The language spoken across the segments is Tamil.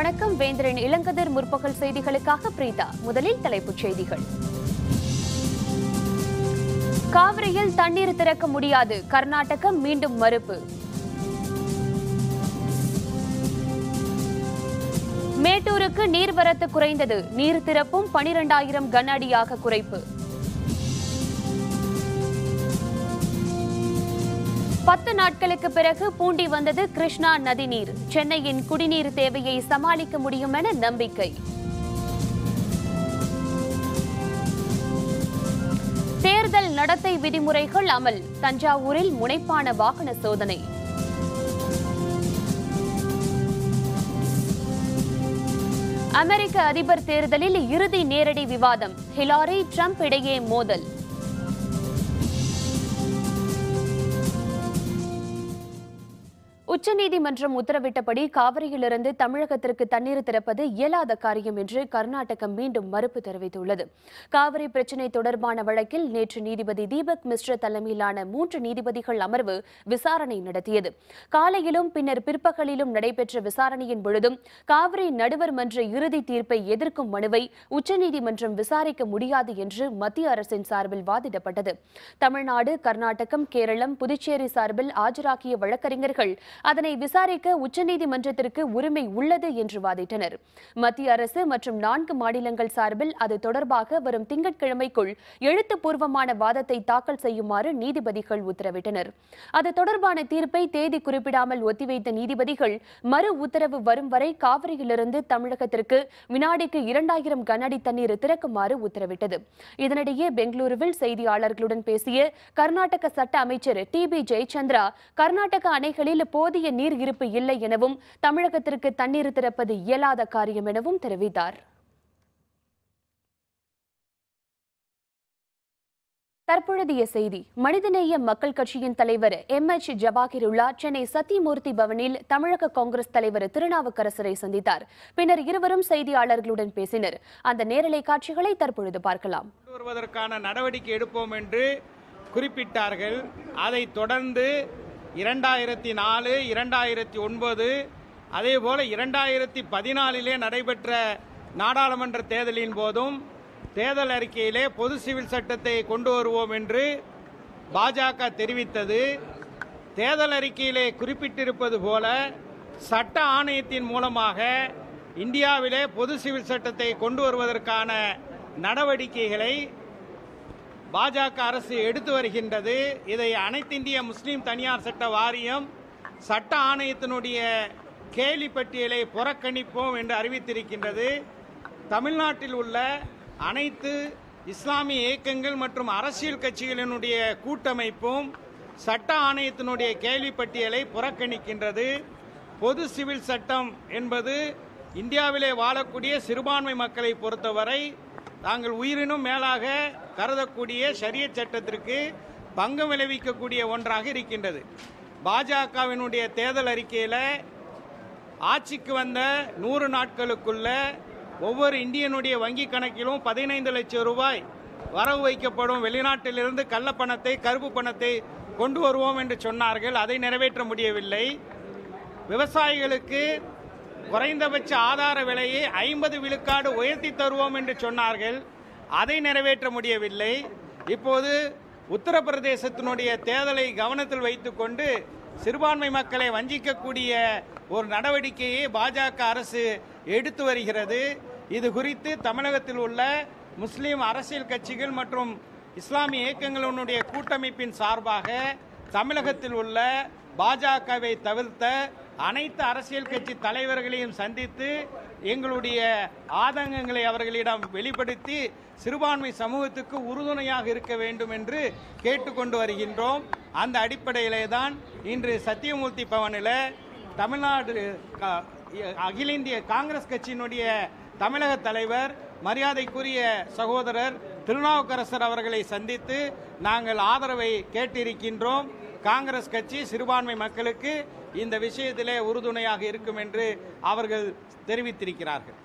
வணக்கம் வேந்திரன் இளங்கதிர் முற்பகல் செய்திகளுக்காக பிரீதா முதலில் தலைப்புச் செய்திகள் காவிரியில் தண்ணீர் திறக்க முடியாது கர்நாடகம் மீண்டும் மறுப்பு மேட்டூருக்கு நீர்வரத்து குறைந்தது நீர் திறப்பும் பனிரெண்டாயிரம் கன அடியாக குறைப்பு பத்து நாட்களுக்கு பிறகு பூண்டி வந்தது கிருஷ்ணா நதிநீர் சென்னையின் குடிநீர் தேவையை சமாளிக்க முடியும் என நம்பிக்கை தேர்தல் நடத்தை விதிமுறைகள் அமல் தஞ்சாவூரில் முனைப்பான வாகன சோதனை அமெரிக்க அதிபர் தேர்தலில் இறுதி நேரடி விவாதம் ஹிலாரி ட்ரம்ப் இடையே மோதல் உச்சநீதிமன்றம் உத்தரவிட்டபடி காவிரியிலிருந்து தமிழகத்திற்கு தண்ணீர் திறப்பது இயலாத காரியம் என்று கர்நாடகம் மீண்டும் மறுப்பு தெரிவித்துள்ளது காவிரி பிரச்சினை தொடர்பான வழக்கில் நேற்று நீதிபதி தீபக் மிஸ்ரா தலைமையிலான மூன்று நீதிபதிகள் அமர்வு விசாரணை நடத்தியது காலையிலும் பின்னர் பிற்பகலிலும் நடைபெற்ற விசாரணையின் பொழுதும் காவிரி நடுவர் மன்ற இறுதி தீர்ப்பை எதிர்க்கும் மனுவை உச்சநீதிமன்றம் விசாரிக்க முடியாது என்று மத்திய அரசின் சார்பில் வாதிடப்பட்டது தமிழ்நாடு கர்நாடகம் கேரளம் புதுச்சேரி சார்பில் ஆஜராகிய வழக்கறிஞர்கள் அதனை விசாரிக்க உச்சநீதிமன்றத்திற்கு உரிமை உள்ளது என்று வாதிட்டனர் மத்திய அரசு மற்றும் நான்கு மாநிலங்கள் சார்பில் அது தொடர்பாக வரும் திங்கட்கிழமைக்குள் எழுத்துப்பூர்வமான வாதத்தை தாக்கல் செய்யுமாறு நீதிபதிகள் உத்தரவிட்டனர் அது தொடர்பான தீர்ப்பை தேதி குறிப்பிடாமல் ஒத்திவைத்த நீதிபதிகள் மறு உத்தரவு வரும் வரை காவிரியிலிருந்து தமிழகத்திற்கு வினாடிக்கு இரண்டாயிரம் கனஅடி தண்ணீர் திறக்குமாறு உத்தரவிட்டது இதனிடையே பெங்களூருவில் செய்தியாளர்களுடன் பேசிய கர்நாடக சட்ட அமைச்சர் டி பி ஜெயச்சந்திரா கர்நாடக அணைகளில் போதிய நீர் இருப்பு இல்லை எனவும் தமிழகத்திற்கு தண்ணீர் திறப்பது இயலாத காரியம் எனவும் தெரிவித்தார் தற்பொழுதைய செய்தி மனிதநேய மக்கள் கட்சியின் தலைவர் எம் எச் ஜவாகிருல்லா சென்னை சத்தியமூர்த்தி பவனில் தமிழக காங்கிரஸ் தலைவர் திருநாவுக்கரசரை சந்தித்தார் பின்னர் இருவரும் செய்தியாளர்களுடன் பேசினர் அந்த நேரலை காட்சிகளை தற்பொழுது பார்க்கலாம் கொண்டு வருவதற்கான நடவடிக்கை எடுப்போம் என்று குறிப்பிட்டார்கள் அதைத் தொடர்ந்து இரண்டாயிரத்தி நாலு இரண்டாயிரத்தி ஒன்பது அதே போல இரண்டாயிரத்தி பதினாலிலே நடைபெற்ற நாடாளுமன்ற தேர்தலின் போதும் தேர்தல் அறிக்கையிலே பொது சிவில் சட்டத்தை கொண்டு வருவோம் என்று பாஜக தெரிவித்தது தேர்தல் அறிக்கையிலே குறிப்பிட்டிருப்பது போல சட்ட ஆணையத்தின் மூலமாக இந்தியாவிலே பொது சிவில் சட்டத்தை கொண்டு வருவதற்கான நடவடிக்கைகளை பாஜக அரசு எடுத்து வருகின்றது இதை அனைத்திந்திய முஸ்லிம் தனியார் சட்ட வாரியம் சட்ட ஆணையத்தினுடைய கேலி பட்டியலை புறக்கணிப்போம் என்று அறிவித்திருக்கின்றது தமிழ்நாட்டில் உள்ள அனைத்து இஸ்லாமிய இயக்கங்கள் மற்றும் அரசியல் கட்சிகளினுடைய கூட்டமைப்பும் சட்ட ஆணையத்தினுடைய கேள்வி பட்டியலை புறக்கணிக்கின்றது பொது சிவில் சட்டம் என்பது இந்தியாவிலே வாழக்கூடிய சிறுபான்மை மக்களை பொறுத்தவரை தாங்கள் உயிரினும் மேலாக கருதக்கூடிய ஷரியத் சட்டத்திற்கு பங்கம் விளைவிக்கக்கூடிய ஒன்றாக இருக்கின்றது பாஜகவினுடைய தேர்தல் அறிக்கையில் ஆட்சிக்கு வந்த நூறு நாட்களுக்குள்ள ஒவ்வொரு இந்தியனுடைய வங்கி கணக்கிலும் பதினைந்து லட்சம் ரூபாய் வரவு வைக்கப்படும் வெளிநாட்டிலிருந்து கள்ளப்பணத்தை கருப்பு பணத்தை கொண்டு வருவோம் என்று சொன்னார்கள் அதை நிறைவேற்ற முடியவில்லை விவசாயிகளுக்கு குறைந்தபட்ச ஆதார விலையை ஐம்பது விழுக்காடு உயர்த்தி தருவோம் என்று சொன்னார்கள் அதை நிறைவேற்ற முடியவில்லை இப்போது உத்தரப்பிரதேசத்தினுடைய தேர்தலை கவனத்தில் வைத்துக்கொண்டு சிறுபான்மை மக்களை வஞ்சிக்கக்கூடிய ஒரு நடவடிக்கையை பாஜக அரசு எடுத்து வருகிறது இது குறித்து தமிழகத்தில் உள்ள முஸ்லிம் அரசியல் கட்சிகள் மற்றும் இஸ்லாமிய இயக்கங்களுடைய கூட்டமைப்பின் சார்பாக தமிழகத்தில் உள்ள பாஜகவை தவிர்த்த அனைத்து அரசியல் கட்சி தலைவர்களையும் சந்தித்து எங்களுடைய ஆதங்கங்களை அவர்களிடம் வெளிப்படுத்தி சிறுபான்மை சமூகத்துக்கு உறுதுணையாக இருக்க வேண்டும் என்று கேட்டுக்கொண்டு வருகின்றோம் அந்த அடிப்படையிலே தான் இன்று சத்தியமூர்த்தி பவனில் தமிழ்நாடு க- அகில இந்திய காங்கிரஸ் கட்சியினுடைய தமிழக தலைவர் மரியாதைக்குரிய சகோதரர் திருநாவுக்கரசர் அவர்களை சந்தித்து நாங்கள் ஆதரவை கேட்டிருக்கின்றோம் காங்கிரஸ் கட்சி சிறுபான்மை மக்களுக்கு இந்த விஷயத்திலே உறுதுணையாக இருக்கும் என்று அவர்கள் தெரிவித்திருக்கிறார்கள்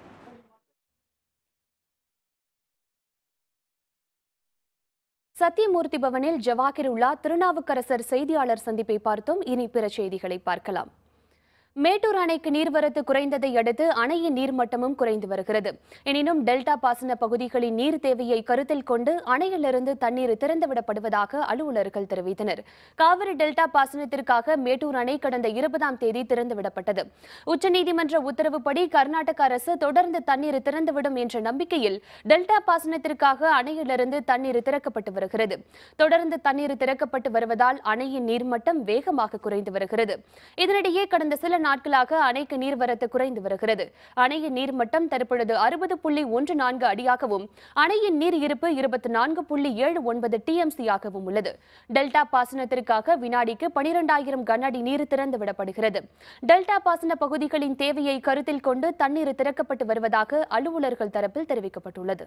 சத்தியமூர்த்தி பவனில் ஜவாகிருல்லா திருநாவுக்கரசர் செய்தியாளர் சந்திப்பை பார்த்தோம் இனி பிற செய்திகளை பார்க்கலாம் மேட்டூர் அணைக்கு நீர்வரத்து குறைந்ததை அடுத்து அணையின் நீர்மட்டமும் குறைந்து வருகிறது எனினும் டெல்டா பாசன பகுதிகளின் நீர் தேவையை கருத்தில் கொண்டு அணையிலிருந்து தண்ணீர் திறந்துவிடப்படுவதாக அலுவலர்கள் தெரிவித்தனர் காவிரி டெல்டா பாசனத்திற்காக மேட்டூர் அணை கடந்த இருபதாம் தேதி திறந்துவிடப்பட்டது உச்சநீதிமன்ற உத்தரவுப்படி கர்நாடக அரசு தொடர்ந்து தண்ணீர் திறந்துவிடும் என்ற நம்பிக்கையில் டெல்டா பாசனத்திற்காக அணையிலிருந்து தண்ணீர் திறக்கப்பட்டு வருகிறது தொடர்ந்து தண்ணீர் திறக்கப்பட்டு வருவதால் அணையின் நீர்மட்டம் வேகமாக குறைந்து வருகிறது இதனிடையே கடந்த சில நாட்களாக அணைக்கு நீர்வரத்து குறைந்து வருகிறது அணையின் நீர்மட்டம் தற்பொழுது அறுபது புள்ளி ஒன்று நான்கு அடியாகவும் அணையின் நீர் இருப்பு இருபத்தி நான்கு புள்ளி ஏழு ஒன்பது டிஎம்சி ஆகவும் உள்ளது டெல்டா பாசனத்திற்காக வினாடிக்கு பனிரெண்டாயிரம் கன அடி நீர் திறந்து விடப்படுகிறது டெல்டா பாசன பகுதிகளின் தேவையை கருத்தில் கொண்டு தண்ணீர் திறக்கப்பட்டு வருவதாக அலுவலர்கள் தரப்பில் தெரிவிக்கப்பட்டுள்ளது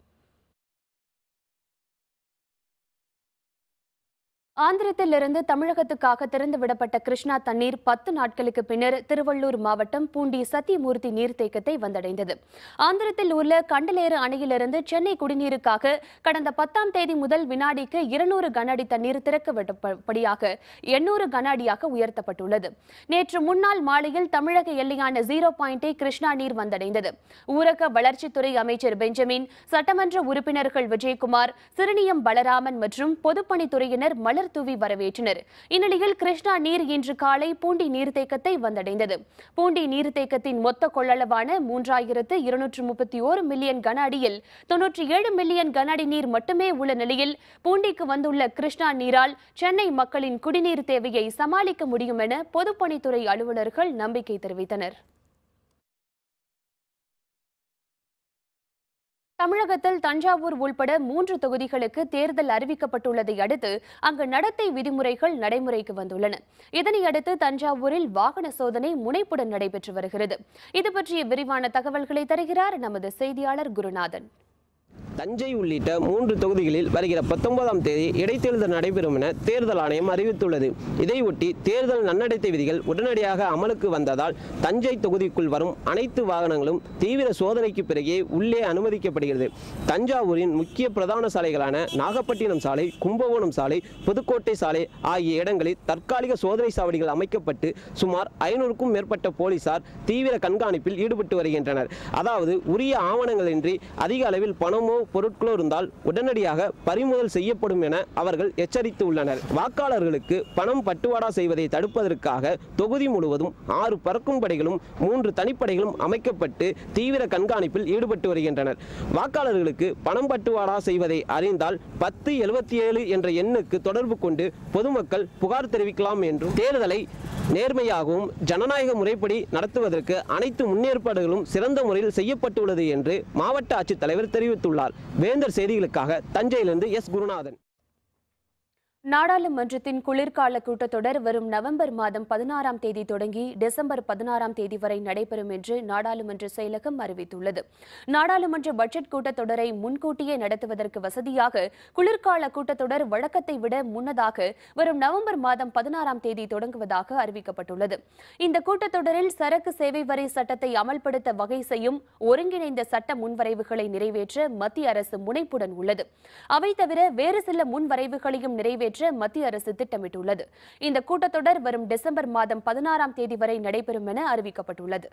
ஆந்திரத்திலிருந்து தமிழகத்துக்காக திறந்துவிடப்பட்ட கிருஷ்ணா தண்ணீர் பத்து நாட்களுக்கு பின்னர் திருவள்ளூர் மாவட்டம் பூண்டி சத்தியமூர்த்தி நீர்த்தேக்கத்தை வந்தடைந்தது ஆந்திரத்தில் உள்ள கண்டலேறு அணையிலிருந்து சென்னை குடிநீருக்காக கடந்த பத்தாம் தேதி முதல் வினாடிக்கு இருநூறு கன அடி தண்ணீர் திறக்கப்பட்டபடியாக எண்ணூறு கன அடியாக உயர்த்தப்பட்டுள்ளது நேற்று முன்னாள் மாலையில் தமிழக எல்லையான ஜீரோ பாயிண்டை கிருஷ்ணா நீர் வந்தடைந்தது ஊரக வளர்ச்சித்துறை அமைச்சர் பெஞ்சமின் சட்டமன்ற உறுப்பினர்கள் விஜயகுமார் சிறுனியம் பலராமன் மற்றும் பொதுப்பணித்துறையினர் மலர் தூவி வரவேற்றனர் இந்நிலையில் கிருஷ்ணா நீர் இன்று காலை பூண்டி நீர்த்தேக்கத்தை வந்தடைந்தது பூண்டி நீர்த்தேக்கத்தின் மொத்த கொள்ளளவான மூன்றாயிரத்து இருநூற்று முப்பத்தி ஓரு மில்லியன் கன அடியில் தொன்னூற்றி ஏழு மில்லியன் கன அடி நீர் மட்டுமே உள்ள நிலையில் பூண்டிக்கு வந்துள்ள கிருஷ்ணா நீரால் சென்னை மக்களின் குடிநீர் தேவையை சமாளிக்க முடியும் என பொதுப்பணித்துறை அலுவலர்கள் நம்பிக்கை தெரிவித்தனர் தமிழகத்தில் தஞ்சாவூர் உள்பட மூன்று தொகுதிகளுக்கு தேர்தல் அறிவிக்கப்பட்டுள்ளதை அடுத்து அங்கு நடத்தை விதிமுறைகள் நடைமுறைக்கு வந்துள்ளன இதனையடுத்து தஞ்சாவூரில் வாகன சோதனை முனைப்புடன் நடைபெற்று வருகிறது இது பற்றிய விரிவான தகவல்களை தருகிறார் நமது செய்தியாளர் குருநாதன் தஞ்சை உள்ளிட்ட மூன்று தொகுதிகளில் வருகிற பத்தொன்பதாம் தேதி இடைத்தேர்தல் நடைபெறும் என தேர்தல் ஆணையம் அறிவித்துள்ளது இதையொட்டி தேர்தல் நன்னடத்தை விதிகள் உடனடியாக அமலுக்கு வந்ததால் தஞ்சை தொகுதிக்குள் வரும் அனைத்து வாகனங்களும் தீவிர சோதனைக்கு பிறகே உள்ளே அனுமதிக்கப்படுகிறது தஞ்சாவூரின் முக்கிய பிரதான சாலைகளான நாகப்பட்டினம் சாலை கும்பகோணம் சாலை புதுக்கோட்டை சாலை ஆகிய இடங்களில் தற்காலிக சோதனை சாவடிகள் அமைக்கப்பட்டு சுமார் ஐநூறுக்கும் மேற்பட்ட போலீசார் தீவிர கண்காணிப்பில் ஈடுபட்டு வருகின்றனர் அதாவது உரிய ஆவணங்களின்றி அதிக அளவில் பணமோ பொருட்களோ இருந்தால் உடனடியாக பறிமுதல் செய்யப்படும் என அவர்கள் எச்சரித்து உள்ளனர் வாக்காளர்களுக்கு பணம் பட்டுவாடா செய்வதை தடுப்பதற்காக தொகுதி முழுவதும் ஆறு பறக்கும் படைகளும் மூன்று தனிப்படைகளும் அமைக்கப்பட்டு தீவிர கண்காணிப்பில் ஈடுபட்டு வருகின்றனர் வாக்காளர்களுக்கு பணம் பட்டுவாடா செய்வதை அறிந்தால் பத்து எழுபத்தி ஏழு என்ற எண்ணுக்கு தொடர்பு கொண்டு பொதுமக்கள் புகார் தெரிவிக்கலாம் என்றும் தேர்தலை நேர்மையாகவும் ஜனநாயக முறைப்படி நடத்துவதற்கு அனைத்து முன்னேற்பாடுகளும் சிறந்த முறையில் செய்யப்பட்டுள்ளது என்று மாவட்ட ஆட்சித்தலைவர் தெரிவித்துள்ளார் வேந்தர் செய்திகளுக்காக தஞ்சையிலிருந்து எஸ் குருநாதன் நாடாளுமன்றத்தின் குளிர்கால கூட்டத்தொடர் வரும் நவம்பர் மாதம் பதினாறாம் தேதி தொடங்கி டிசம்பர் பதினாறாம் தேதி வரை நடைபெறும் என்று நாடாளுமன்ற செயலகம் அறிவித்துள்ளது நாடாளுமன்ற பட்ஜெட் கூட்டத்தொடரை முன்கூட்டியே நடத்துவதற்கு வசதியாக குளிர்கால கூட்டத்தொடர் வழக்கத்தை விட முன்னதாக வரும் நவம்பர் மாதம் பதினாறாம் தேதி தொடங்குவதாக அறிவிக்கப்பட்டுள்ளது இந்த கூட்டத்தொடரில் சரக்கு சேவை வரி சட்டத்தை அமல்படுத்த வகை செய்யும் ஒருங்கிணைந்த சட்ட முன்வரைவுகளை நிறைவேற்ற மத்திய அரசு முனைப்புடன் உள்ளது அவை தவிர வேறு சில முன்வரைவுகளையும் நிறைவேற்ற மத்திய அரசு திட்டமிட்டுள்ளது இந்த கூட்டத்தொடர் வரும் டிசம்பர் மாதம் பதினாறாம் தேதி வரை நடைபெறும் என அறிவிக்கப்பட்டுள்ளது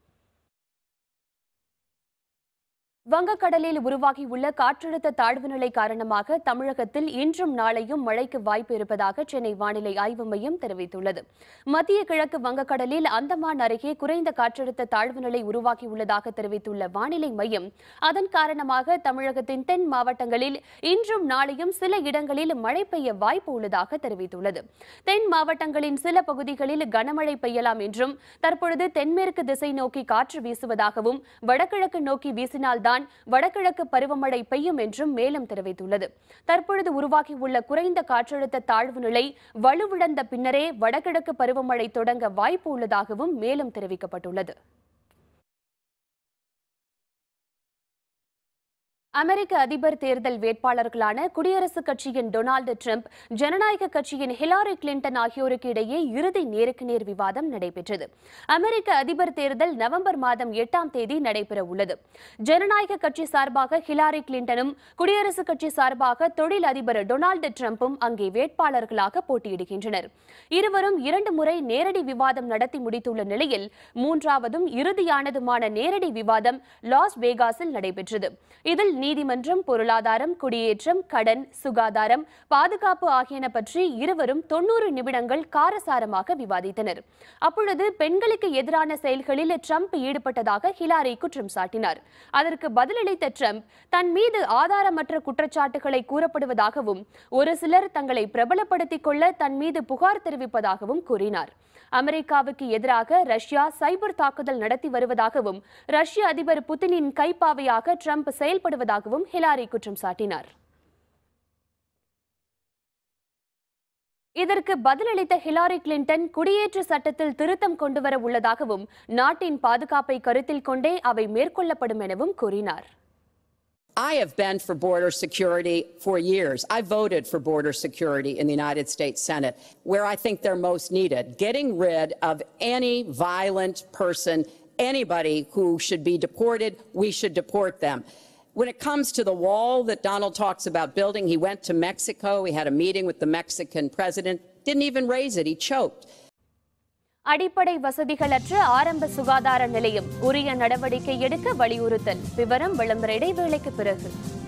வங்கக்கடலில் உருவாகியுள்ள காற்றழுத்த தாழ்வு நிலை காரணமாக தமிழகத்தில் இன்றும் நாளையும் மழைக்கு வாய்ப்பு இருப்பதாக சென்னை வானிலை ஆய்வு மையம் தெரிவித்துள்ளது மத்திய கிழக்கு வங்கக்கடலில் அந்தமான் அருகே குறைந்த காற்றழுத்த தாழ்வு நிலை உருவாகியுள்ளதாக தெரிவித்துள்ள வானிலை மையம் அதன் காரணமாக தமிழகத்தின் தென் மாவட்டங்களில் இன்றும் நாளையும் சில இடங்களில் மழை பெய்ய வாய்ப்பு உள்ளதாக தெரிவித்துள்ளது தென் மாவட்டங்களின் சில பகுதிகளில் கனமழை பெய்யலாம் என்றும் தற்பொழுது தென்மேற்கு திசை நோக்கி காற்று வீசுவதாகவும் வடகிழக்கு நோக்கி வீசினால்தான் வடகிழக்கு பருவமழை பெய்யும் என்றும் மேலும் தெரிவித்துள்ளது தற்பொழுது உருவாகியுள்ள குறைந்த காற்றழுத்த தாழ்வு நிலை வலுவிழந்த பின்னரே வடகிழக்கு பருவமழை தொடங்க வாய்ப்பு உள்ளதாகவும் மேலும் தெரிவிக்கப்பட்டுள்ளது அமெரிக்க அதிபர் தேர்தல் வேட்பாளர்களான குடியரசுக் கட்சியின் டொனால்டு ட்ரம்ப் ஜனநாயக கட்சியின் ஹிலாரி கிளின்டன் ஆகியோருக்கு இடையே இறுதி நேருக்கு நேர் விவாதம் நடைபெற்றது அமெரிக்க அதிபர் தேர்தல் நவம்பர் மாதம் எட்டாம் தேதி நடைபெற உள்ளது ஜனநாயக கட்சி சார்பாக ஹிலாரி கிளின்டனும் குடியரசுக் கட்சி சார்பாக தொழில் அதிபர் டொனால்டு ட்ரம்ப்பும் அங்கே வேட்பாளர்களாக போட்டியிடுகின்றனர் இருவரும் இரண்டு முறை நேரடி விவாதம் நடத்தி முடித்துள்ள நிலையில் மூன்றாவதும் இறுதியானதுமான நேரடி விவாதம் லாஸ் வேகாஸில் நடைபெற்றது இதில் நீதிமன்றம் பொருளாதாரம் குடியேற்றம் கடன் சுகாதாரம் பாதுகாப்பு ஆகியன பற்றி இருவரும் தொன்னூறு நிமிடங்கள் காரசாரமாக விவாதித்தனர் அப்பொழுது பெண்களுக்கு எதிரான செயல்களில் ட்ரம்ப் ஈடுபட்டதாக ஹிலாரி குற்றம் சாட்டினார் அதற்கு பதிலளித்த ட்ரம்ப் தன் மீது ஆதாரமற்ற குற்றச்சாட்டுகளை கூறப்படுவதாகவும் ஒரு சிலர் தங்களை பிரபலப்படுத்திக் கொள்ள தன் மீது புகார் தெரிவிப்பதாகவும் கூறினார் அமெரிக்காவுக்கு எதிராக ரஷ்யா சைபர் தாக்குதல் நடத்தி வருவதாகவும் ரஷ்ய அதிபர் புதினின் கைப்பாவையாக ட்ரம்ப் செயல்படுவதாகவும் ஹிலாரி குற்றம் சாட்டினார் இதற்கு பதிலளித்த ஹிலாரி கிளின்டன் குடியேற்ற சட்டத்தில் திருத்தம் கொண்டுவர உள்ளதாகவும் நாட்டின் பாதுகாப்பை கருத்தில் கொண்டே அவை மேற்கொள்ளப்படும் எனவும் கூறினார் I have been for border security for years. I voted for border security in the United States Senate, where I think they're most needed. Getting rid of any violent person, anybody who should be deported, we should deport them. When it comes to the wall that Donald talks about building, he went to Mexico. He had a meeting with the Mexican president, didn't even raise it, he choked. அடிப்படை வசதிகளற்ற ஆரம்ப சுகாதார நிலையம் உரிய நடவடிக்கை எடுக்க வலியுறுத்தல் விவரம் விளம்பர இடைவேளைக்கு பிறகு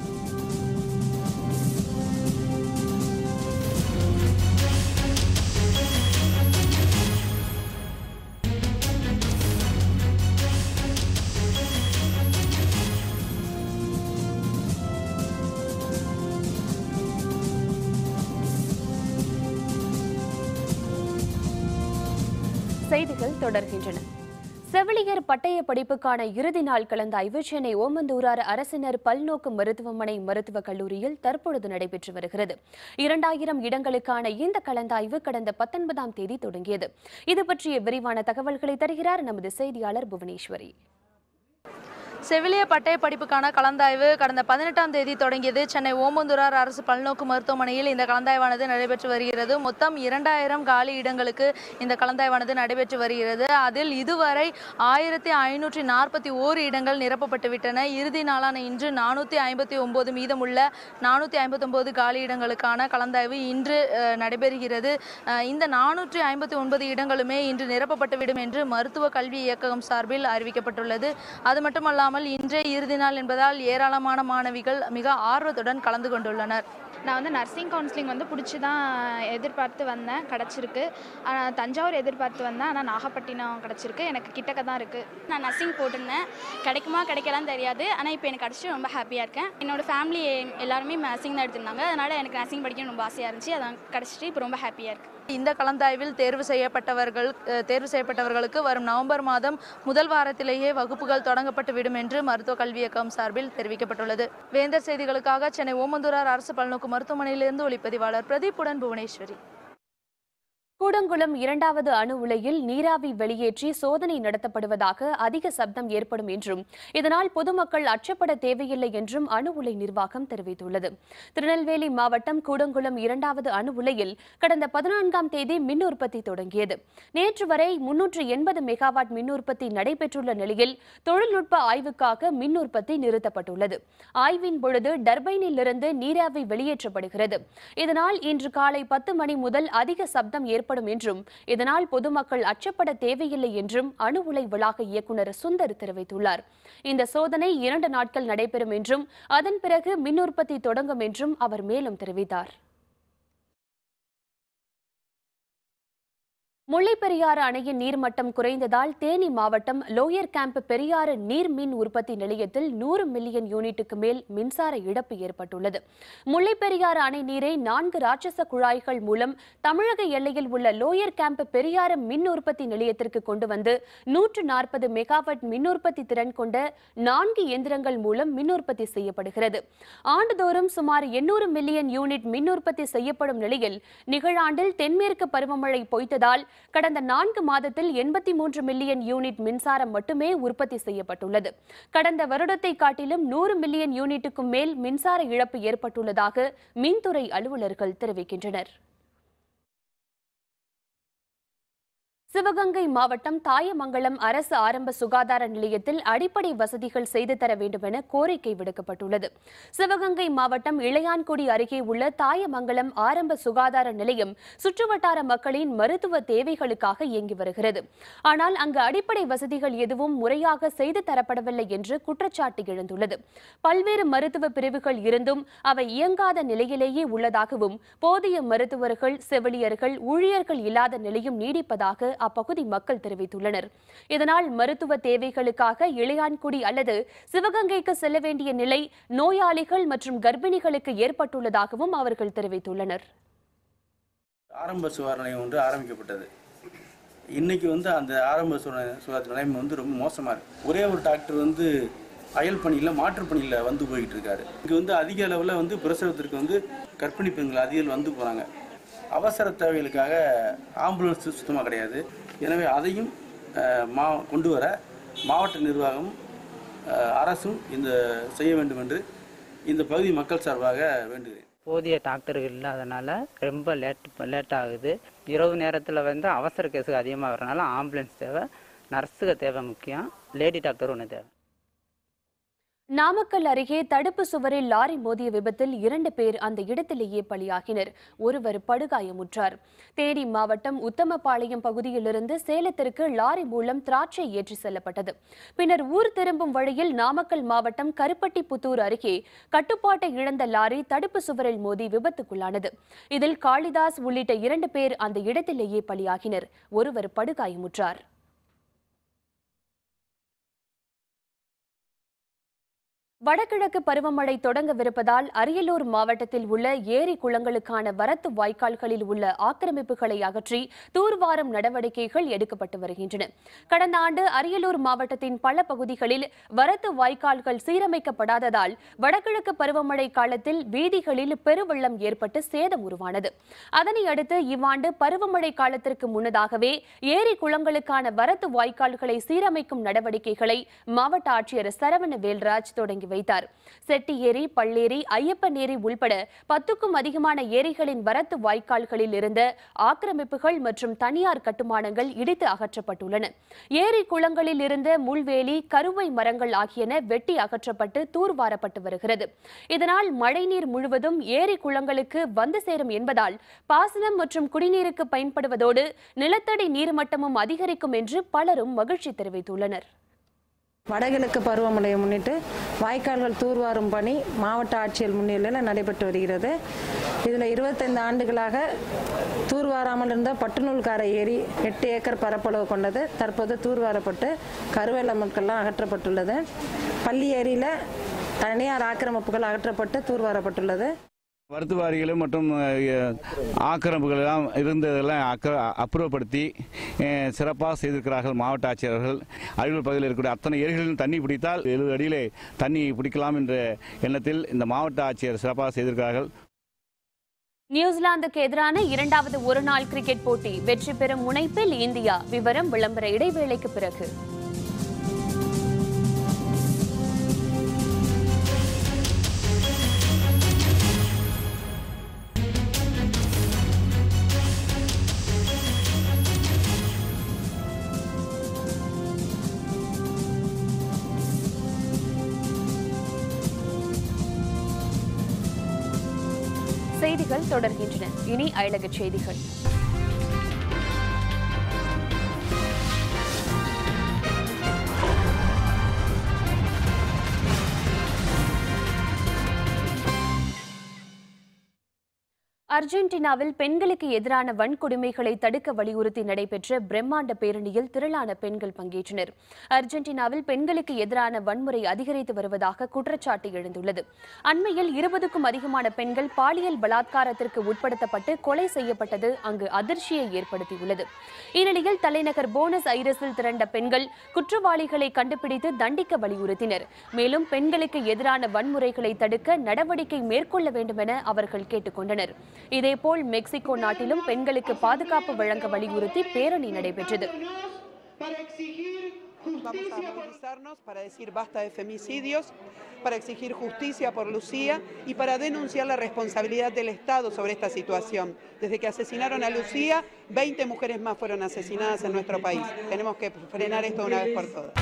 செய்திகள் தொடர்கின்றன செவிலியர் பட்டய படிப்புக்கான இறுதி நாள் கலந்தாய்வு சென்னை ஓமந்தூரார் அரசினர் பல்நோக்கு மருத்துவமனை மருத்துவக் கல்லூரியில் தற்பொழுது நடைபெற்று வருகிறது இரண்டாயிரம் இடங்களுக்கான இந்த கலந்தாய்வு கடந்த பத்தொன்பதாம் தேதி தொடங்கியது இது பற்றிய விரிவான தகவல்களை தருகிறார் நமது செய்தியாளர் புவனேஸ்வரி செவிலிய பட்டய படிப்புக்கான கலந்தாய்வு கடந்த பதினெட்டாம் தேதி தொடங்கியது சென்னை ஓமந்தூரார் அரசு பல்நோக்கு மருத்துவமனையில் இந்த கலந்தாய்வானது நடைபெற்று வருகிறது மொத்தம் இரண்டாயிரம் காலி இடங்களுக்கு இந்த கலந்தாய்வானது நடைபெற்று வருகிறது அதில் இதுவரை ஆயிரத்தி ஐநூற்றி நாற்பத்தி ஓரு இடங்கள் நிரப்பப்பட்டு விட்டன இறுதி நாளான இன்று நானூற்றி ஐம்பத்தி ஒன்பது மீதமுள்ள நானூற்றி ஐம்பத்தொம்போது காலி இடங்களுக்கான கலந்தாய்வு இன்று அஹ், நடைபெறுகிறது அஹ், இந்த நானூற்றி ஐம்பத்தி ஒன்பது இடங்களுமே இன்று நிரப்பப்பட்டுவிடும் என்று மருத்துவ கல்வி இயக்ககம் சார்பில் அறிவிக்கப்பட்டுள்ளது அது மட்டுமல்லாமல் இன்றே இறுதி நாள் என்பதால் ஏராளமான மாணவிகள் மிக ஆர்வத்துடன் கலந்து கொண்டுள்ளனர் நான் வந்து நர்சிங் கவுன்சிலிங் வந்து பிடிச்சி தான் எதிர்பார்த்து வந்தேன் கிடச்சிருக்கு ஆனால் தஞ்சாவூர் எதிர்பார்த்து வந்தேன் ஆனால் நாகப்பட்டினம் கிடச்சிருக்கு எனக்கு கிட்டக்க தான் இருக்குது நான் நர்சிங் போட்டிருந்தேன் கிடைக்குமா கிடைக்கலான்னு தெரியாது ஆனால் இப்போ எனக்கு கிடச்சி ரொம்ப ஹாப்பியாக இருக்கேன் என்னோட ஃபேமிலி எல்லாருமே நர்சிங் தான் எடுத்திருந்தாங்க அதனால் எனக்கு நர்சிங் படிக்கணும் ரொம்ப ஆசையாக இருந்துச்சு அதான் கிடச்சிட்டு இப்போ ரொம்ப ஹாப்பியாக இருக்குது இந்த கலந்தாய்வில் தேர்வு செய்யப்பட்டவர்கள் அஹ், தேர்வு செய்யப்பட்டவர்களுக்கு வரும் நவம்பர் மாதம் முதல் வாரத்திலேயே வகுப்புகள் தொடங்கப்பட்டு விடும் என்று மருத்துவ கல்வி இயக்கம் சார்பில் தெரிவிக்கப்பட்டுள்ளது வேந்தர் செய்திகளுக்காக சென்னை ஓமந்தூரார் அரசு பல்நோக்கு மருத்துவமனையிலிருந்து ஒளிப்பதிவாளர் பிரதீப்புடன் புவனேஸ்வரி கூடங்குளம் இரண்டாவது அணு உலையில் நீராவி வெளியேற்றி சோதனை நடத்தப்படுவதாக அதிக சப்தம் ஏற்படும் என்றும் இதனால் பொதுமக்கள் அச்சப்பட தேவையில்லை என்றும் அணு உலை நிர்வாகம் தெரிவித்துள்ளது திருநெல்வேலி மாவட்டம் கூடங்குளம் இரண்டாவது அணு உலையில் கடந்த பதினான்காம் தேதி மின் உற்பத்தி தொடங்கியது நேற்று வரை முன்னூற்று எண்பது மெகாவாட் மின் உற்பத்தி நடைபெற்றுள்ள நிலையில் தொழில்நுட்ப ஆய்வுக்காக மின் உற்பத்தி நிறுத்தப்பட்டுள்ளது ஆய்வின் பொழுது டர்பைனிலிருந்து நீராவி வெளியேற்றப்படுகிறது இதனால் இன்று காலை பத்து மணி முதல் அதிக சப்தம் ஏற்படும் என்றும் இதனால் பொதுமக்கள் அச்சப்பட தேவையில்லை என்றும் அணு உலை வளாக இயக்குநர் சுந்தர் தெரிவித்துள்ளார் இந்த சோதனை இரண்டு நாட்கள் நடைபெறும் என்றும் அதன் பிறகு மின் உற்பத்தி தொடங்கும் என்றும் அவர் மேலும் தெரிவித்தார் முல்லைப்பெரியாறு அணையின் நீர்மட்டம் குறைந்ததால் தேனி மாவட்டம் லோயர் கேம்ப் பெரியாறு நீர் மின் உற்பத்தி நிலையத்தில் நூறு மில்லியன் யூனிட்டுக்கு மேல் மின்சார இழப்பு ஏற்பட்டுள்ளது முல்லைப்பெரியாறு அணை நீரை நான்கு ராட்சச குழாய்கள் மூலம் தமிழக எல்லையில் உள்ள லோயர் கேம்ப் பெரியாறு மின் உற்பத்தி நிலையத்திற்கு கொண்டு வந்து நூற்று நாற்பது மெகாவாட் மின் உற்பத்தி திறன் கொண்ட நான்கு இயந்திரங்கள் மூலம் மின் உற்பத்தி செய்யப்படுகிறது ஆண்டுதோறும் சுமார் எண்ணூறு மில்லியன் யூனிட் மின் உற்பத்தி செய்யப்படும் நிலையில் நிகழாண்டில் தென்மேற்கு பருவமழை பொய்த்ததால் கடந்த நான்கு மாதத்தில் எண்பத்தி மூன்று மில்லியன் யூனிட் மின்சாரம் மட்டுமே உற்பத்தி செய்யப்பட்டுள்ளது கடந்த வருடத்தை காட்டிலும் நூறு மில்லியன் யூனிட்டுக்கும் மேல் மின்சார இழப்பு ஏற்பட்டுள்ளதாக மின்துறை அலுவலர்கள் தெரிவிக்கின்றனர் சிவகங்கை மாவட்டம் தாயமங்கலம் அரசு ஆரம்ப சுகாதார நிலையத்தில் அடிப்படை வசதிகள் செய்து தர வேண்டும் என கோரிக்கை விடுக்கப்பட்டுள்ளது சிவகங்கை மாவட்டம் இளையான்குடி அருகே உள்ள தாயமங்கலம் ஆரம்ப சுகாதார நிலையம் சுற்றுவட்டார மக்களின் மருத்துவ தேவைகளுக்காக இயங்கி வருகிறது ஆனால் அங்கு அடிப்படை வசதிகள் எதுவும் முறையாக செய்து தரப்படவில்லை என்று குற்றச்சாட்டு எழுந்துள்ளது பல்வேறு மருத்துவ பிரிவுகள் இருந்தும் அவை இயங்காத நிலையிலேயே உள்ளதாகவும் போதிய மருத்துவர்கள் செவிலியர்கள் ஊழியர்கள் இல்லாத நிலையும் நீடிப்பதாக அப்பகுதி மக்கள் தெரிவித்துள்ளனர் இதனால் மருத்துவ தேவைகளுக்காக இளையான்குடி அல்லது சிவகங்கைக்கு செல்ல வேண்டிய நிலை நோயாளிகள் மற்றும் கர்ப்பிணிகளுக்கு ஏற்பட்டுள்ளதாகவும் அவர்கள் தெரிவித்துள்ளனர் ஆரம்ப சுகாதார நிலையம் ஒன்று ஆரம்பிக்கப்பட்டது இன்னைக்கு வந்து அந்த ஆரம்ப சுகாதார சுகாதார நிலையம் வந்து ரொம்ப மோசமாக இருக்கு ஒரே ஒரு டாக்டர் வந்து அயல் பணியில் மாற்றுப் பணியில் வந்து போய்கிட்டு இருக்காரு இங்கே வந்து அதிக அளவில் வந்து பிரசவத்திற்கு வந்து கர்ப்பிணி பெண்கள் அதிகம் வந்து போகிறாங்க அவசர தேவைகளுக்காக ஆம்புலன்ஸ் சுத்தமாக கிடையாது எனவே அதையும் அஹ், மா கொண்டு வர மாவட்ட நிர்வாகம் அஹ், அரசும் இந்த செய்ய வேண்டும் என்று இந்த பகுதி மக்கள் சார்பாக வேண்டுகிறேன் போதிய டாக்டர்கள் இல்லாதனால ரொம்ப லேட் லேட் ஆகுது இரவு நேரத்தில் வந்து அவசர கேஸுக்கு அதிகமாக வரனால ஆம்புலன்ஸ் தேவை நர்ஸுக்கு தேவை முக்கியம் லேடி டாக்டர் ஒன்று தேவை நாமக்கல் அருகே தடுப்பு சுவரில் லாரி மோதிய விபத்தில் இரண்டு பேர் அந்த இடத்திலேயே பலியாகினர் ஒருவர் படுகாயமுற்றார் தேனி மாவட்டம் உத்தமபாளையம் பகுதியிலிருந்து சேலத்திற்கு லாரி மூலம் திராட்சை ஏற்றி செல்லப்பட்டது பின்னர் ஊர் திரும்பும் வழியில் நாமக்கல் மாவட்டம் கருப்பட்டிப்புத்தூர் அருகே கட்டுப்பாட்டை இழந்த லாரி தடுப்பு சுவரில் மோதி விபத்துக்குள்ளானது இதில் காளிதாஸ் உள்ளிட்ட இரண்டு பேர் அந்த இடத்திலேயே பலியாகினர் ஒருவர் படுகாயமுற்றார் வடகிழக்கு பருவமழை தொடங்கவிருப்பதால் அரியலூர் மாவட்டத்தில் உள்ள ஏரி குளங்களுக்கான வரத்து வாய்க்கால்களில் உள்ள ஆக்கிரமிப்புகளை அகற்றி தூர்வாரும் நடவடிக்கைகள் எடுக்கப்பட்டு வருகின்றன கடந்த ஆண்டு அரியலூர் மாவட்டத்தின் பல பகுதிகளில் வரத்து வாய்க்கால்கள் சீரமைக்கப்படாததால் வடகிழக்கு பருவமழை காலத்தில் வீதிகளில் பெருவெள்ளம் ஏற்பட்டு சேதம் உருவானது அதனை அடுத்து இவ்வாண்டு பருவமழை காலத்திற்கு முன்னதாகவே ஏரி குளங்களுக்கான வரத்து வாய்க்கால்களை சீரமைக்கும் நடவடிக்கைகளை மாவட்ட ஆட்சியர் சரவண வேல்ராஜ் தொடங்கி வைத்தார் செட்டி ஏரி பள்ளேரி ஐயப்பன் ஏரி உள்பட பத்துக்கும் அதிகமான ஏரிகளின் வரத்து வாய்க்கால்களில் இருந்த ஆக்கிரமிப்புகள் மற்றும் தனியார் கட்டுமானங்கள் இடித்து அகற்றப்பட்டுள்ளன ஏரி குளங்களில் இருந்த முள்வேலி கருவை மரங்கள் ஆகியன வெட்டி அகற்றப்பட்டு தூர்வாரப்பட்டு வருகிறது இதனால் மழைநீர் முழுவதும் ஏரி குளங்களுக்கு வந்து சேரும் என்பதால் பாசனம் மற்றும் குடிநீருக்கு பயன்படுவதோடு நிலத்தடி நீர்மட்டமும் அதிகரிக்கும் என்று பலரும் மகிழ்ச்சி தெரிவித்துள்ளனர் வடகிழக்கு பருவமழையை முன்னிட்டு வாய்க்கால்கள் தூர்வாரும் பணி மாவட்ட ஆட்சியர் முன்னிலையில் நடைபெற்று வருகிறது இதில் இருபத்தைந்து ஆண்டுகளாக தூர்வாராமல் இருந்த பட்டுநூல்கார ஏரி எட்டு ஏக்கர் பரப்பளவு கொண்டது தற்போது தூர்வாரப்பட்டு கருவேல மக்கள்லாம் அகற்றப்பட்டுள்ளது பள்ளி ஏரியில் தனியார் ஆக்கிரமிப்புகள் அகற்றப்பட்டு தூர்வாரப்பட்டுள்ளது வருத்துவாரிகளும் மற்றும் அஹ், ஆக்கிரமிப்புகள் எல்லாம் இருந்ததெல்லாம் அக்க அப்புறப்படுத்தி அஹ், சிறப்பாக செய்திருக்கிறார்கள் மாவட்ட ஆட்சியர்கள் அரியலூர் பகுதியில் இருக்கக்கூடிய அத்தனை ஏரிகளிலும் தண்ணி பிடித்தால் எழுபது அடியிலே தண்ணி பிடிக்கலாம் என்ற எண்ணத்தில் இந்த மாவட்ட ஆட்சியர் சிறப்பாக செய்திருக்கிறார்கள் நியூசிலாந்துக்கு எதிரான இரண்டாவது ஒருநாள் கிரிக்கெட் போட்டி வெற்றி பெறும் முனைப்பில் இந்தியா விவரம் விளம்பர இடைவேளைக்கு பிறகு செய்திகள் தொடர்கின்றன இனி அயலகச் செய்திகள் அர்ஜென்டினாவில் பெண்களுக்கு எதிரான வன்கொடுமைகளை தடுக்க வலியுறுத்தி நடைபெற்ற பிரம்மாண்ட பேரணியில் திரளான பெண்கள் பங்கேற்றனர் அர்ஜென்டினாவில் பெண்களுக்கு எதிரான வன்முறை அதிகரித்து வருவதாக குற்றச்சாட்டு எழுந்துள்ளது அண்மையில் இருபதுக்கும் அதிகமான பெண்கள் பாலியல் பலாத்காரத்திற்கு உட்படுத்தப்பட்டு கொலை செய்யப்பட்டது அங்கு அதிர்ச்சியை ஏற்படுத்தியுள்ளது இந்நிலையில் தலைநகர் போனஸ் ஐரஸில் திரண்ட பெண்கள் குற்றவாளிகளை கண்டுபிடித்து தண்டிக்க வலியுறுத்தினர் மேலும் பெண்களுக்கு எதிரான வன்முறைகளை தடுக்க நடவடிக்கை மேற்கொள்ள வேண்டும் என அவர்கள் கேட்டுக்கொண்டனர் இதேபோல் மெக்சிகோ நாட்டிலும் பெண்களுக்கு பாதுகாப்பு வழங்க வலியுறுத்தி பேரணி நடைபெற்றது Vamos a movilizarnos para decir basta de femicidios, para exigir justicia por Lucía y para denunciar la responsabilidad del Estado sobre esta situación. Desde que asesinaron a Lucía, 20 mujeres más fueron asesinadas en nuestro país. Tenemos que frenar esto de una vez por todas.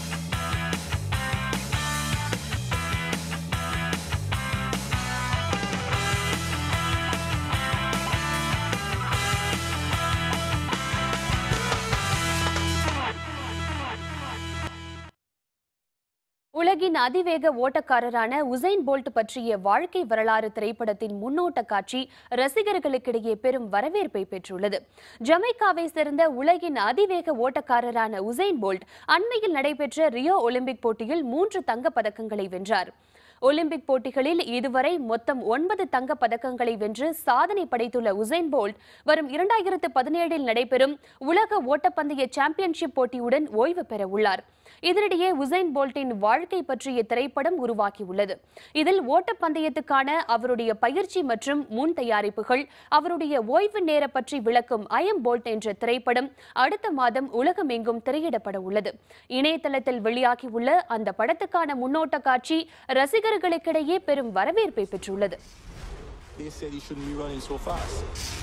உலகின் அதிவேக ஓட்டக்காரரான உசைன் போல்ட் பற்றிய வாழ்க்கை வரலாறு திரைப்படத்தின் முன்னோட்ட காட்சி ரசிகர்களுக்கிடையே பெரும் வரவேற்பை பெற்றுள்ளது ஜமைக்காவை சேர்ந்த உலகின் அதிவேக ஓட்டக்காரரான உசைன் போல்ட் அண்மையில் நடைபெற்ற ரியோ ஒலிம்பிக் போட்டியில் மூன்று தங்கப் பதக்கங்களை வென்றார் ஒலிம்பிக் போட்டிகளில் இதுவரை மொத்தம் ஒன்பது தங்கப் பதக்கங்களை வென்று சாதனை படைத்துள்ள உசைன் போல்ட் வரும் இரண்டாயிரத்து பதினேழில் நடைபெறும் உலக ஓட்டப்பந்தய சாம்பியன்ஷிப் போட்டியுடன் ஓய்வு பெற உள்ளார் இதனிடையே உசைன் போல்ட்டின் வாழ்க்கை பற்றிய திரைப்படம் உருவாகியுள்ளது இதில் ஓட்டப்பந்தயத்துக்கான அவருடைய பயிற்சி மற்றும் முன் தயாரிப்புகள் அவருடைய ஓய்வு நேர பற்றி விளக்கும் ஐஎம் போல்ட் என்ற திரைப்படம் அடுத்த மாதம் உலகமெங்கும் திரையிடப்பட உள்ளது இணையதளத்தில் வெளியாகியுள்ள அந்த படத்துக்கான முன்னோட்ட காட்சி ரசிகர்களுக்கிடையே பெரும் வரவேற்பை பெற்றுள்ளது They said he shouldn't be running so fast.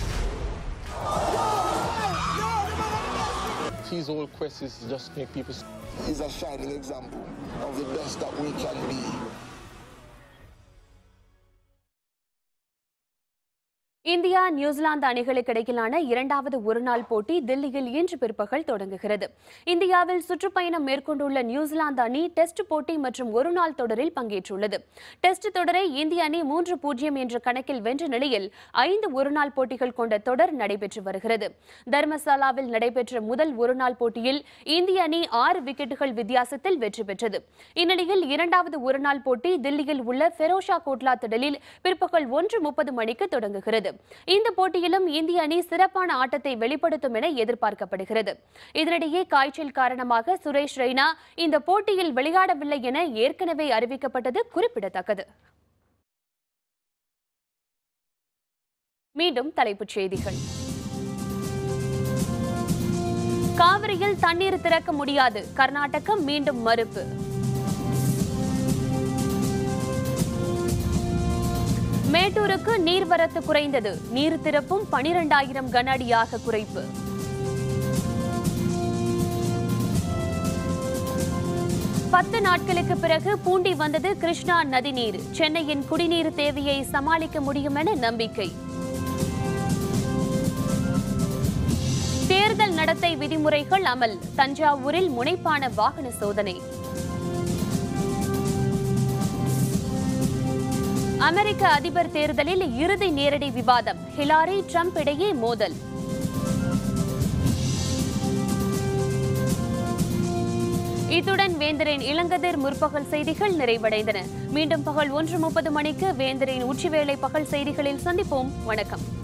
His whole quest is to just make people. He's a shining example of the best that we can be. India New Zealand அணிகளுக்கு இடையிலான இரண்டாவது ஒருநாள் போட்டி தில்லியில் இன்று பிற்பகல் தொடங்குகிறது இந்தியாவில் சுற்றுப்பயணம் மேற்கொண்டுள்ள நியூசிலாந்து அணி டெஸ்ட் போட்டி மற்றும் ஒருநாள் தொடரில் பங்கேற்றுள்ளது டெஸ்ட் தொடரை இந்திய அணி மூன்று பூஜ்ஜியம் என்ற கணக்கில் வென்ற நிலையில் ஐந்து ஒருநாள் போட்டிகள் கொண்ட தொடர் நடைபெற்று வருகிறது தர்மசாலாவில் நடைபெற்ற முதல் ஒருநாள் போட்டியில் இந்திய அணி ஆறு விக்கெட்டுகள் வித்தியாசத்தில் வெற்றி பெற்றது இந்நிலையில் இரண்டாவது ஒருநாள் போட்டி தில்லியில் உள்ள ஃபெரோஷா கோட்லா திடலில் பிற்பகல் ஒன்று முப்பது மணிக்கு தொடங்குகிறது இந்த போட்டியிலும் இந்திய அணி சிறப்பான ஆட்டத்தை வெளிப்படுத்தும் என எதிர்பார்க்கப்படுகிறது இதனிடையே காய்ச்சல் காரணமாக சுரேஷ் ரெய்னா இந்த போட்டியில் விளையாடவில்லை என ஏற்கனவே அறிவிக்கப்பட்டது குறிப்பிடத்தக்கது மீண்டும் தலைப்புச் செய்திகள் காவிரியில் தண்ணீர் திறக்க முடியாது கர்நாடகம் மீண்டும் மறுப்பு மேட்டூருக்கு நீர்வரத்து குறைந்தது நீர் திறப்பும் பனிரெண்டாயிரம் கன அடியாக குறைப்பு பத்து நாட்களுக்கு பிறகு பூண்டி வந்தது கிருஷ்ணா நதிநீர் சென்னையின் குடிநீர் தேவையை சமாளிக்க முடியும் என நம்பிக்கை தேர்தல் நடத்தை விதிமுறைகள் அமல் தஞ்சாவூரில் முனைப்பான வாகன சோதனை அமெரிக்க அதிபர் தேர்தலில் இறுதி நேரடி விவாதம் ஹிலாரி ட்ரம்ப் இடையே மோதல் இத்துடன் வேந்தரின் இளங்கதிர் முற்பகல் செய்திகள் நிறைவடைந்தன மீண்டும் பகல் ஒன்று முப்பது மணிக்கு வேந்தரின் உச்சிவேளை பகல் செய்திகளில் சந்திப்போம் வணக்கம்